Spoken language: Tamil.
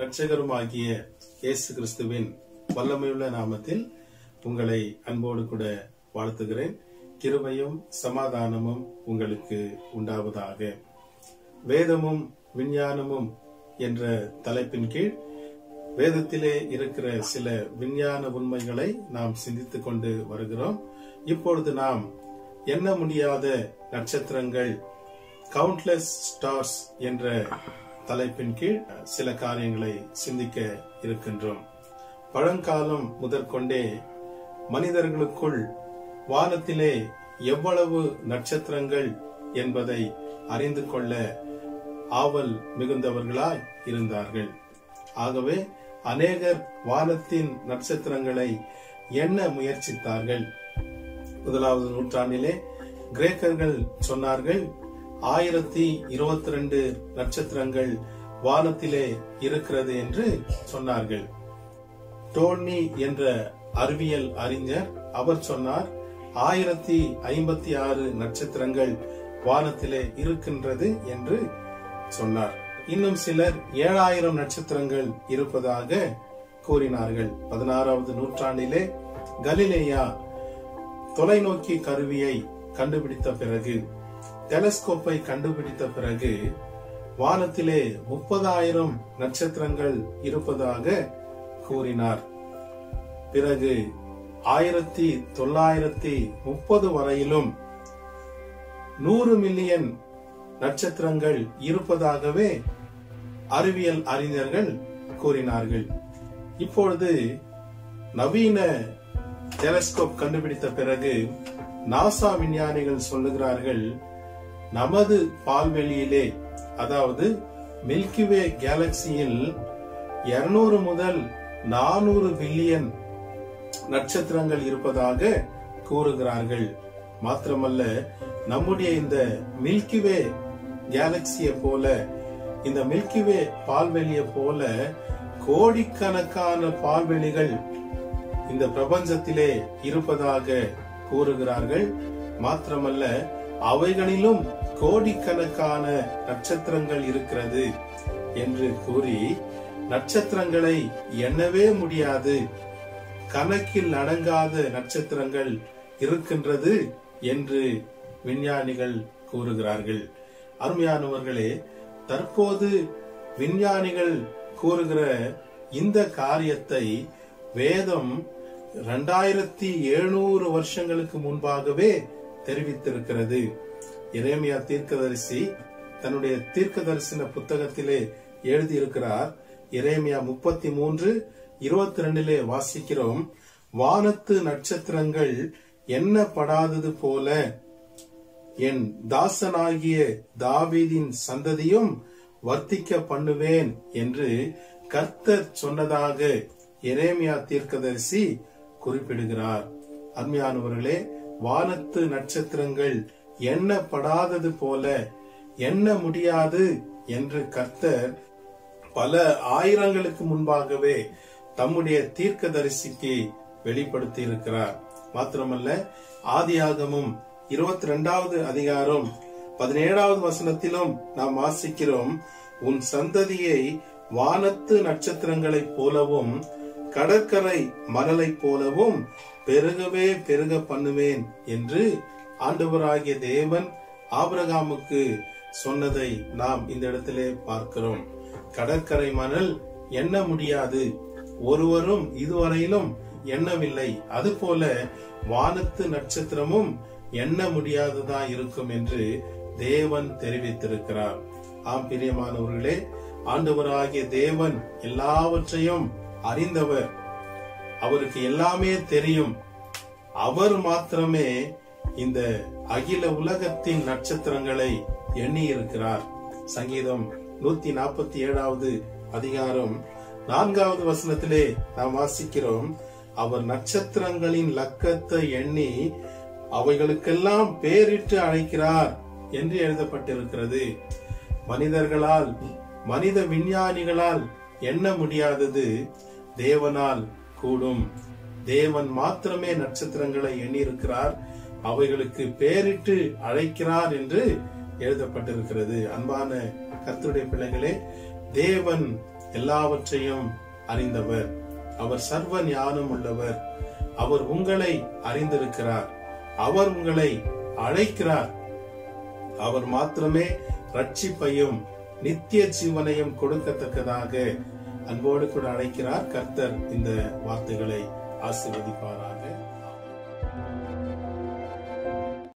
இரட்சகருமாகிய இயேசு கிறிஸ்துவின் வல்லமையுள்ள நாமத்தில் உங்களை அன்போடு கூட வாழ்த்துகிறேன் கிருபையும் சமாதானமும் உங்களுக்கு உண்டாவதாக வேதமும் விஞ்ஞானமும் என்ற தலைப்பின் கீழ் வேதத்திலே இருக்கிற சில விஞ்ஞான உண்மைகளை நாம் சிந்தித்துக் கொண்டு வருகிறோம் இப்பொழுது நாம் எண்ண முடியாத நட்சத்திரங்கள் கவுண்ட்லெஸ் ஸ்டார்ஸ் என்ற தலைப்பின் கீழ் சில காரியங்களை சிந்திக்க இருக்கின்றோம் பழங்காலம் முதற்கொண்டே மனிதர்களுக்குள் வானத்திலே எவ்வளவு நட்சத்திரங்கள் என்பதை அறிந்து கொள்ள ஆவல் மிகுந்தவர்களாய் இருந்தார்கள் ஆகவே அநேகர் வானத்தின் நட்சத்திரங்களை எண்ண முயற்சித்தார்கள் முதலாவது நூற்றாண்டிலே கிரேக்கர்கள் சொன்னார்கள் ஆயிரத்தி இருபத்தி ரெண்டு நட்சத்திரங்கள் வானத்திலே இருக்கிறது என்று சொன்னார்கள் டோல்னி என்ற அறிவியல் அறிஞர் அவர் சொன்னார் ஆயிரத்தி ஐம்பத்தி ஆறு நட்சத்திரங்கள் வானத்திலே இருக்கின்றது என்று சொன்னார் இன்னும் சிலர் ஏழாயிரம் நட்சத்திரங்கள் இருப்பதாக கூறினார்கள் பதினாறாவது நூற்றாண்டிலே கலிலேயா தொலைநோக்கி கருவியை கண்டுபிடித்த பிறகு டெலஸ்கோப்பை கண்டுபிடித்த பிறகு வானத்திலே முப்பதாயிரம் நட்சத்திரங்கள் இருப்பதாக கூறினார் பிறகு ஆயிரத்தி தொள்ளாயிரத்தி முப்பது வரையிலும் நூறு மில்லியன் நட்சத்திரங்கள் இருப்பதாகவே அறிவியல் அறிஞர்கள் கூறினார்கள் இப்பொழுது நவீன டெலஸ்கோப் கண்டுபிடித்த பிறகு நாசா விஞ்ஞானிகள் சொல்லுகிறார்கள் நமது பால்வெளியிலே அதாவது மில்கிவே கேலக்சியில் இருநூறு முதல் நானூறு பில்லியன் நட்சத்திரங்கள் இருப்பதாக கூறுகிறார்கள் மாத்திரமல்ல நம்முடைய இந்த மில்கிவே கேலக்சியை போல இந்த மில்கிவே பால்வெளியை போல கோடிக்கணக்கான பால்வெளிகள் இந்த பிரபஞ்சத்திலே இருப்பதாக கூறுகிறார்கள் மாத்திரமல்ல அவைகளிலும் கோடிக்கணக்கான நட்சத்திரங்கள் இருக்கிறது என்று கூறி நட்சத்திரங்களை எண்ணவே முடியாது கணக்கில் அடங்காத நட்சத்திரங்கள் இருக்கின்றது என்று விஞ்ஞானிகள் கூறுகிறார்கள் அருமையானவர்களே தற்போது விஞ்ஞானிகள் கூறுகிற இந்த காரியத்தை வேதம் இரண்டாயிரத்தி எழுநூறு வருஷங்களுக்கு முன்பாகவே தெரிவித்திருக்கிறது இறைமையா தீர்க்கதரிசி தன்னுடைய தீர்க்க தரிசன புத்தகத்திலே எழுதியிருக்கிறார் இறைமையா முப்பத்தி மூன்று இருபத்தி ரெண்டிலே வாசிக்கிறோம் வானத்து நட்சத்திரங்கள் எண்ணப்படாதது போல என் தாசனாகிய தாவீதின் சந்ததியும் வர்த்திக்க பண்ணுவேன் என்று கர்த்தர் சொன்னதாக எரேமியா தீர்க்கதரிசி குறிப்பிடுகிறார் அருமையானவர்களே வானத்து நட்சத்திரங்கள் எண்ணப்படாதது போல எண்ண முடியாது என்று கர்த்தர் பல ஆயிரங்களுக்கு முன்பாகவே தம்முடைய தீர்க்கதரிசிக்கு வெளிப்படுத்தி இருக்கிறார் மாத்திரமல்ல ஆதியாகமும் இருபத்தி ரெண்டாவது அதிகாரம் பதினேழாவது வசனத்திலும் நாம் வாசிக்கிறோம் உன் சந்ததியை வானத்து நட்சத்திரங்களைப் போலவும் கடற்கரை மணலைப் போலவும் பெருகவே பெருக பண்ணுவேன் என்று ஆண்டவராகிய தேவன் ஆபிரகாமுக்கு சொன்னதை நாம் இந்த இடத்திலே பார்க்கிறோம் கடற்கரை மணல் எண்ண முடியாது ஒருவரும் இதுவரையிலும் எண்ணவில்லை அதுபோல வானத்து நட்சத்திரமும் எண்ண முடியாததா இருக்கும் என்று தேவன் தெரிவித்திருக்கிறார் ஆம் பிரியமானவர்களே ஆண்டவராகிய தேவன் எல்லாவற்றையும் அறிந்தவர் அவருக்கு எல்லாமே தெரியும் அவர் மாத்திரமே இந்த அகில உலகத்தின் நட்சத்திரங்களை எண்ணி இருக்கிறார் சங்கீதம் நூத்தி நாற்பத்தி ஏழாவது அதிகாரம் நான்காவது வசனத்திலே நாம் வாசிக்கிறோம் அவர் நட்சத்திரங்களின் லக்கத்தை எண்ணி அவைகளுக்கெல்லாம் பேரிட்டு அழைக்கிறார் என்று எழுதப்பட்டிருக்கிறது மனிதர்களால் மனித விஞ்ஞானிகளால் எண்ண முடியாதது தேவனால் கூடும் தேவன் மாத்திரமே நட்சத்திரங்களை எண்ணியிருக்கிறார் அவைகளுக்கு பேரிட்டு அழைக்கிறார் என்று எழுதப்பட்டிருக்கிறது அன்பான கர்த்தருடைய பிள்ளைகளே தேவன் எல்லாவற்றையும் அறிந்தவர் அவர் சர்வ ஞானம் உள்ளவர் அவர் உங்களை அறிந்திருக்கிறார் அவர் உங்களை அழைக்கிறார் அவர் மாத்திரமே ரட்சிப்பையும் நித்திய ஜீவனையும் கொடுக்கத்தக்கதாக அன்போடு கூட அழைக்கிறார் கர்த்தர் இந்த வார்த்தைகளை ஆசீர்வதிப்பாராக